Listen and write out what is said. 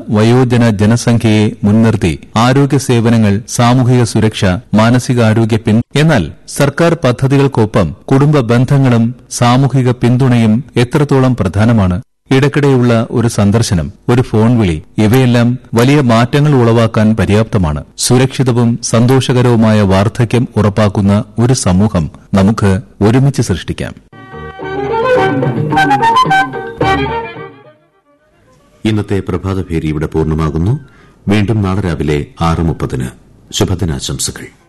വയോജന ജനസംഖ്യയെ മുൻനിർത്തി ആരോഗ്യ സേവനങ്ങൾ സാമൂഹിക സുരക്ഷ മാനസികാരോഗ്യ പിൻ എന്നാൽ സർക്കാർ പദ്ധതികൾക്കൊപ്പം കുടുംബ ബന്ധങ്ങളും സാമൂഹിക പിന്തുണയും എത്രത്തോളം പ്രധാനമാണ് ഇടയ്ക്കിടെയുള്ള ഒരു സന്ദർശനം ഒരു ഫോൺ വിളി ഇവയെല്ലാം വലിയ മാറ്റങ്ങൾ ഉളവാക്കാൻ പര്യാപ്തമാണ് സുരക്ഷിതവും സന്തോഷകരവുമായ വാർദ്ധക്യം ഉറപ്പാക്കുന്ന ഒരു സമൂഹം നമുക്ക് ഒരുമിച്ച് സൃഷ്ടിക്കാം ഇന്നത്തെ പ്രഭാതഭേരി ഇവിടെ പൂർണ്ണമാകുന്നു വീണ്ടും നാളെ രാവിലെ ആറ് മുപ്പതിന് ശുഭദിനാശംസകൾ